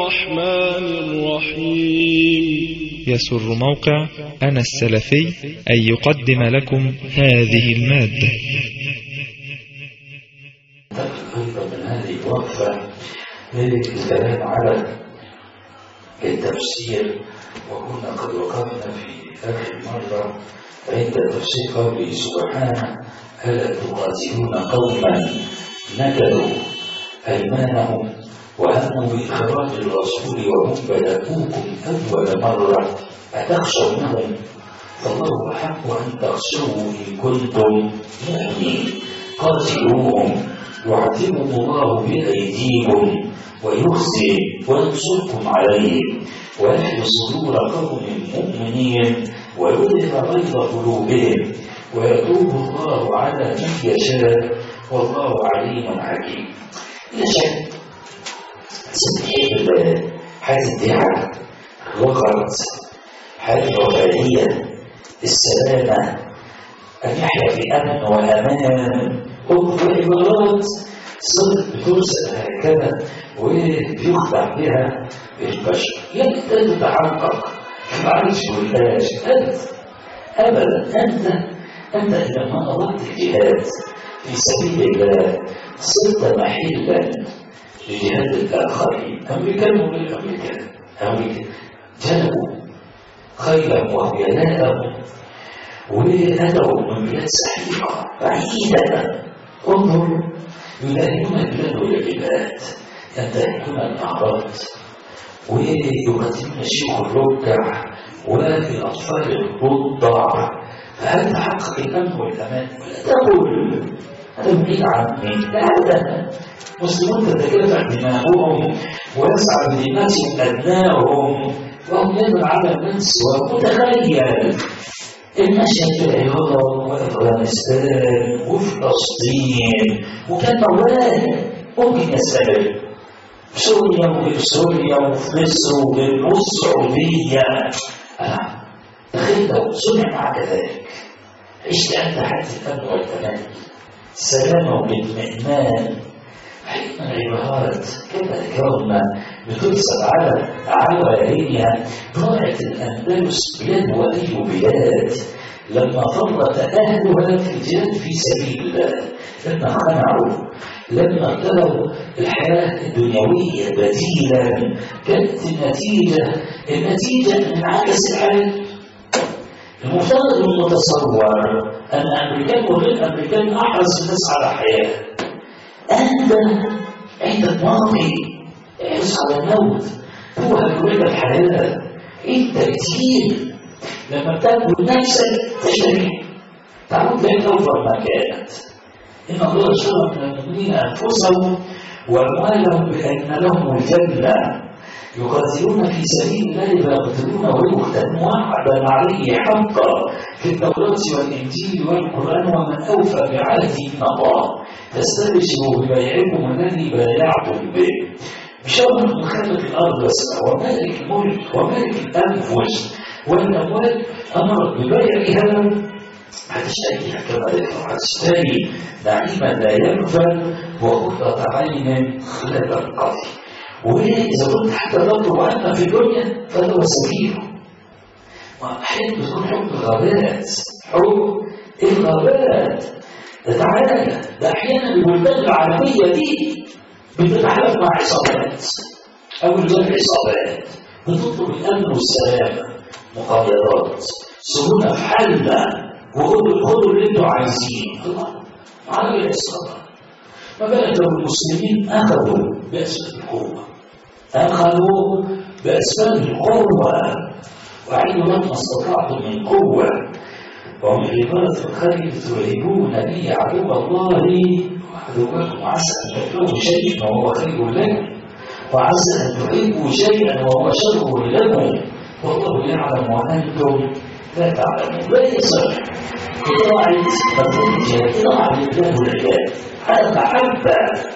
الرحمن الرحيم يسر موقع أنا السلفي أن يقدم لكم هذه المادة أيضا من هذه الوقفة للكلام على التفسير وكنا قد وقفنا في آخر مرة عند تفسير قوله سبحانه ألا تقاتلون قوما نكلوا أيمانهم وهموا بإخراج الرسول وهم بدأوكم أول مرة أتخشونهم فالله أحق أن تخشوه إن كنتم مؤمنين قاتلوهم يعذبهم الله بأيديكم ويخزي وينصركم عليهم ويحيي صدور قوم مؤمنين ويظهر غيظ قلوبهم ويتوب الله على من يشاء والله عليم حكيم لا شك سنحب حاجة الدعاء الوقت حاجة الرفاهية السلامة أن يحيا في أمن وأمان وعبارات صدق بترسل هكذا وبيخدع بها البشر يعني أنت تتحقق معلش والبلاش أنت أبدا أنت أنت لما أردت الجهاد في سبيل الله صرت محلا لجهاد الآخرين أمريكان وغير أمريكان أمريكا جلبوا خيلا وخيلاءهم وأتوا من بلاد سحيقة بعيدة انظر يلاهون البلاد والعباد ينتهكون الأعراض ويقدمون شيوخ الركع والأطفال الرضع فهل تحقق الأمن والأمان ولا تقول هذا بعيد عني لا أبدا مسلمون تتكافح دماؤهم ويسعى بدماءهم أبنائهم وهم يدعو على من سوى متخيل المشهد في العراق وافغانستان وفلسطين وكان موال ممكن يستمر سوريا وغير سوريا وفي مصر وغير مصر السعودية آه. تخيل لو صنع معك ذلك عشت أنت حتى الأمن والأمان سلامة والاطمئنان حكمة العبارات كما ذكرنا بترسل على عواليها ضاعت الأندلس بلاد وأي بلاد لما فرط أهلها في الجهاد في سبيل الله لما خنعوا لما ابتلوا الحياة الدنيوية بديلا كانت النتيجة النتيجة من عكس الحال المفترض المتصور أن الأمريكان وغير الأمريكان أحرص الناس على حياة أنت عندك ماضي احرص على الموت هو هيولد الحياة أنت كتير لما بتاكل نفسك تشتري تعود لك أوفر ما كانت إن الله اشترى من المؤمنين أنفسهم وأموالهم بأن لهم الجنة يقاتلون في سبيل الله فيقتلون ويقتلون وعدا عليه حقا في التوراة والإنجيل والقرآن ومن أوفى بعهده من الله فاستبشروا ببيعكم الذي بايعتم به بشر من خلق الأرض والسماء ومالك الملك ومالك الأنفس والأموال أمر ببيعها هتشتريها كما ذكر هتشتري نعيما لا ينفد وخطة عين خلال القاضي وإذا كنت حتى تطلب عنا في الدنيا فهو سبيله وأحيانا بتكون حب الغابات حب الغابات تعالى ده أحيانا البلدان العالمية دي بتتحالف مع عصابات أو رجال عصابات بتطلب الأمن والسلامة مقابلات سهولة في حالنا وخدوا خدوا اللي انتوا عايزينه الله على العصابة ما بالك لو المسلمين أخذوا بأسباب القوة أخذوا بأسباب القوة وعيدوا لما استطعتم من قوة ومن عبارة الخير ترهبون به عدو الله وعدوكم عسى أن تكرهوا شيئا وهو خير لكم وعسى أن تحبوا شيئا وهو شر لكم والله يعلم وأنتم لا تعلمون لا يصح قطاعة مفهوم الجهاد قطاعة لله العباد على محبة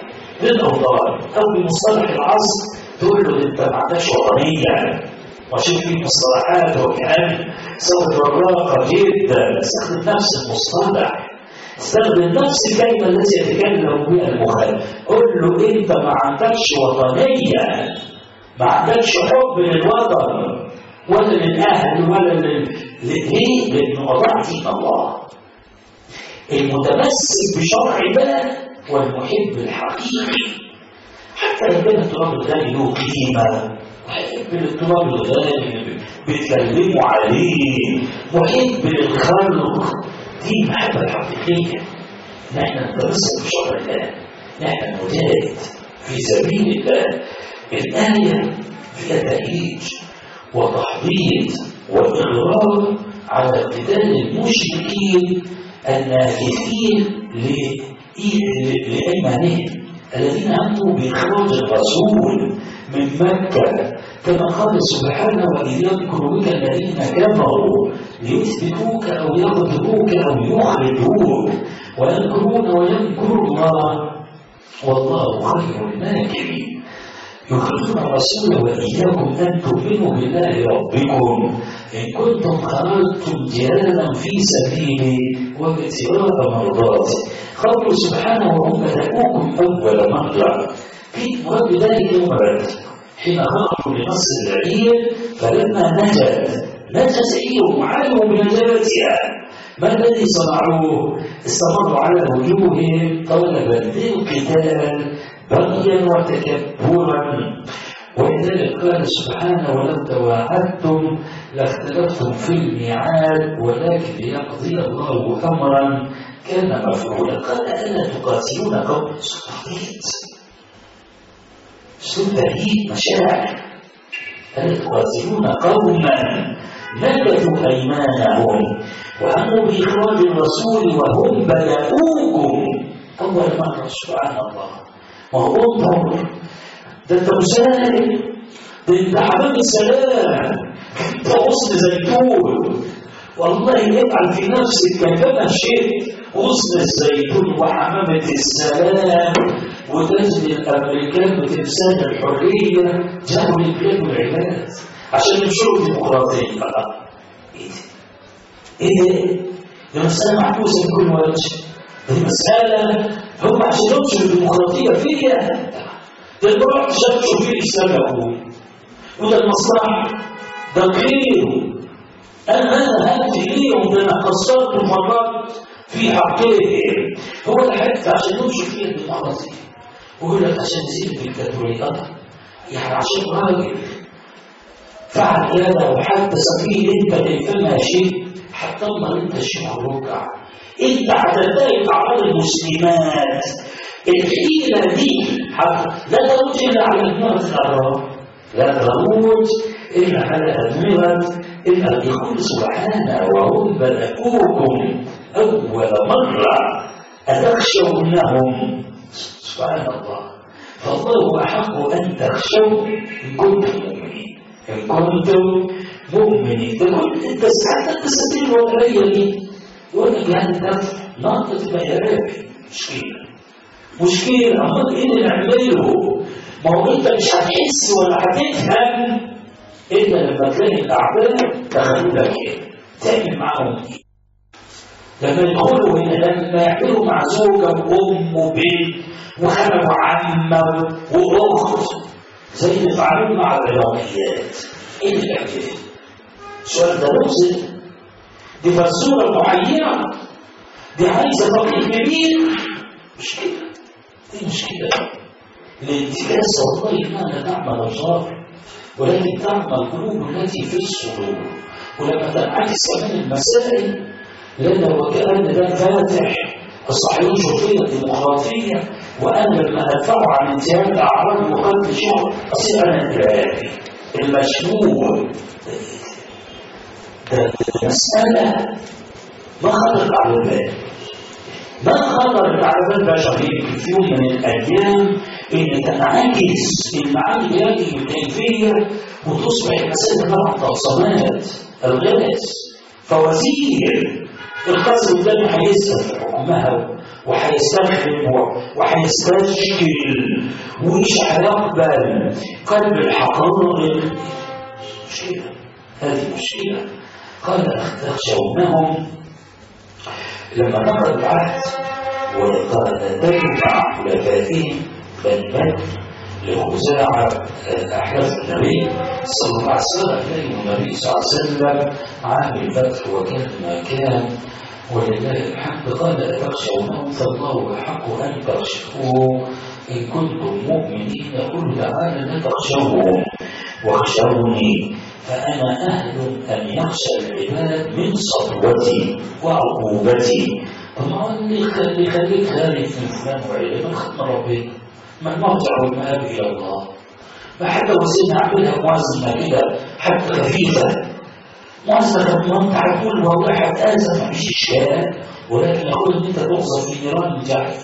للأوطان أو بمصطلح العصر تقول له أنت ما عندكش وطنية وشوف في مصطلحات وكأن صوت رقاقة جدا استخدم نفس المصطلح استخدم نفس الكلمة التي يتكلم بها المخالف قل له أنت ما عندكش وطنية ما عندكش حب للوطن ولا للأهل ولا لل... ليه؟ لأنه وضعت دين الله المتمسك بشرع الله والمحب الحقيقي حتى لو كان التراب الغالي له قيمة محب للتراب الغالي بيتكلموا عليه محب للخلق دي المحبة الحقيقية نحن نتمسك بشرع الله نحن نجاهد في سبيل الله الآية فيها تأييد وتحضيض وإغرار على قتال المشركين الناكثين لأيمانهم الذين هموا بإخراج الرسول من مكة كما قال سبحانه وإذ يذكر بك الذين كفروا ليثبتوك أو يقتلوك أو يخرجوك ويذكرون ويذكر الله والله خير الماكرين يخرجون الرسول وإياكم أن تؤمنوا بالله ربكم إن كنتم خرجتم جهادا في سبيلي وابتغاء مرضاتي قالوا سبحانه وهم بدأوكم أول مرة في مراد ذلك يوم بدر حين خرجوا لنصر العير فلما نجت نجت عير وعلموا بنجاتها ما الذي صنعوه؟ استمروا على وجوههم طلبا للقتال بغيا وتكبرا ولذلك قال سبحانه ولو تواعدتم لاختلفتم في الميعاد ولكن ليقضي الله امرا كان مفعولا قال الا تقاتلون قوم تهديد اسلوب تهديد مشاعر الا تقاتلون قوما نبذوا ايمانهم وهموا باخراج الرسول وهم بداوكم اول مره سبحان الله وهو انظر ده انت مسالم ده انت حمام السلام انت غصن زيتون والله يفعل في نفسك كما شئت غصن الزيتون وحمامة السلام وتجد الامريكان وتمثال الحريه جابوا للبلاد والعباد عشان ينشروا ديمقراطيه بقى ايه ده؟ ايه ده؟ دي مساله محبوسه في كل وجه دي مساله هم عشان ينشروا الديمقراطيه فيها ده البعض شاف شو في الاسلام يا اخوي وده المصلحه ده الخير انا انا هدي ليهم ده انا قصرت مرات في حقهم هو ده حته عشان ننشر فيها الديمقراطيه ويقول لك عشان نزيد في الكاثوليكات يعني عشان راجل فعل هذا وحدث فيه انت تفهمها شيء حتى الله انت الشيخ الركع انت هتضايق على المسلمات الحيلة دي لا تموت إلا على دماغ الأرض لا تموت إلا على أدمغة إلا يقول سبحانه وهم بدأوكم أول مرة أتخشونهم سبحان الله فالله أحق أن تخشوا إن كنتم مؤمنين إن كنتم مؤمنين تقول أنت ساعات تستطيع الوضعية دي يقول لك يعني دفع نقطة بيانات مشكلة مشكلة أمال إيه اللي نعمله؟ ما هو أنت مش هتحس ولا هتفهم إلا لما تلاقي الأعداء تخلوا لك إيه؟ تعمل معاهم إيه؟ لما يدخلوا هنا لما يعملوا مع زوجة وأم وبنت وخالة وعمة وأخت زي اللي فعلوه مع العراقيات إيه اللي بيعملوا؟ السؤال ده مؤذي دي فزورة معينة دي عايزة طريق كبير مش كده دي مشكلة الانتكاس والله ما لا تعمل أبصار ولكن تعمل القلوب التي في الصدور ولما تنعكس كمان المسائل لأن وكأن ده فاتح الصحيحين شوفية الديمقراطية وأنا لما أدفعه عن انتهاك الأعراض وقتل شغل أصير أنا انتهاكي المشمول ده مسألة ما خطرت على البال ما خطرت على بال بشري في يوم من الايام ان تنعكس المعاني هذه الكيفيه وتصبح المسائل طبعا تقسيمات الغاز فوزير القاسم الثاني هيسال في حكمها وهيستخدم وهيستشكل ومش هيقبل قلب الحقائق مشكله هذه مشكله قال تخشونهم لما نقض العهد وقال مع خلفائهم بني بدر لخزاعة أحلاف النبي صلى الله عليه وسلم كان النبي صلى الله عليه وسلم عام الفتح وكان ما كان ولله الحمد قال أتخشونهم فالله أحق أن تخشوه إن كنتم مؤمنين قل تعالى لا تخشوهم واخشوني فأنا أهل أن يخشى العباد من سطوتي وعقوبتي طبعا اللي يخلي خليك خارج من فلان وعلم من ختم ربي ما المرجع والمآب إلى الله فحتى وسيلة أعملها موازنة كده حتى خفيفة موازنة ما أنت هتقول والله هتأذى ما فيش إشكال ولكن يقول إن أنت تغزى في نيران الجحيم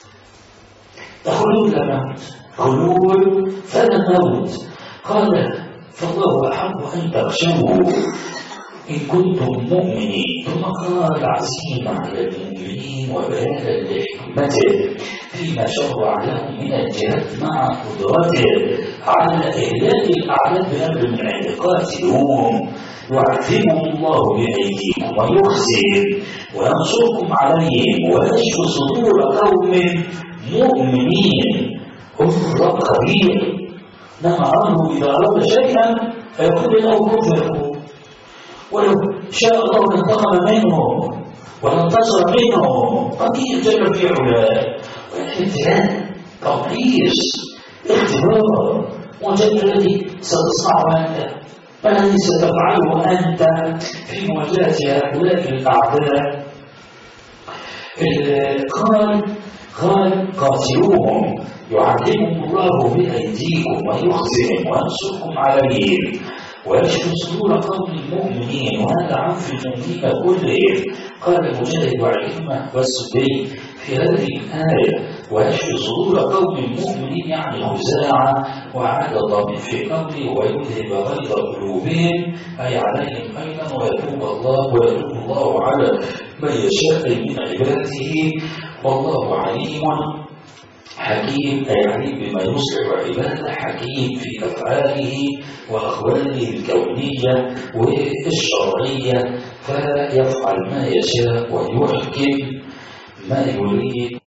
خلود لا موت خلود فلا موت قال فالله أحب أن تخشوه إن كنتم مؤمنين ثم قال عزيما على المؤمنين وبيانا لحكمته فيما شرع لهم من الجهاد مع قدرته على إهلاك الأعداء بأمر من عند قاتلوهم يعذبهم الله بأيديكم ويخزيهم وينصركم عليهم ويشفي صدور قوم مؤمنين هم خبير نعم عنه إذا أراد شيئا فيقول له كن فيكون ولو شاء الله لانتقم منهم ولانتصر منهم قدير جل في علاه ولكن ابتلاء تطريس اختبار وجل الذي ستصنعه أنت ما الذي ستفعله أنت في مواجهة هؤلاء الأعداء قال قال قاتلوهم يعلمهم الله بأيديكم ويخزيهم وينصركم عليهم ويشفي صدور قوم المؤمنين وهذا عام في المؤمنين كلهم قال مجاهد وعلمة والسبي في هذه الآية ويشفي صدور قوم المؤمنين يعني خزاعة وعاد ضامن في قوله ويذهب غيظ قلوبهم أي عليهم أيضا ويتوب الله ويتوب الله على من يشاء من عباده والله عليم حكيم أي عليم بما يصلح عباده حكيم في أفعاله وأخواله الكونية والشرعية فيفعل ما يشاء ويحكم ما يريد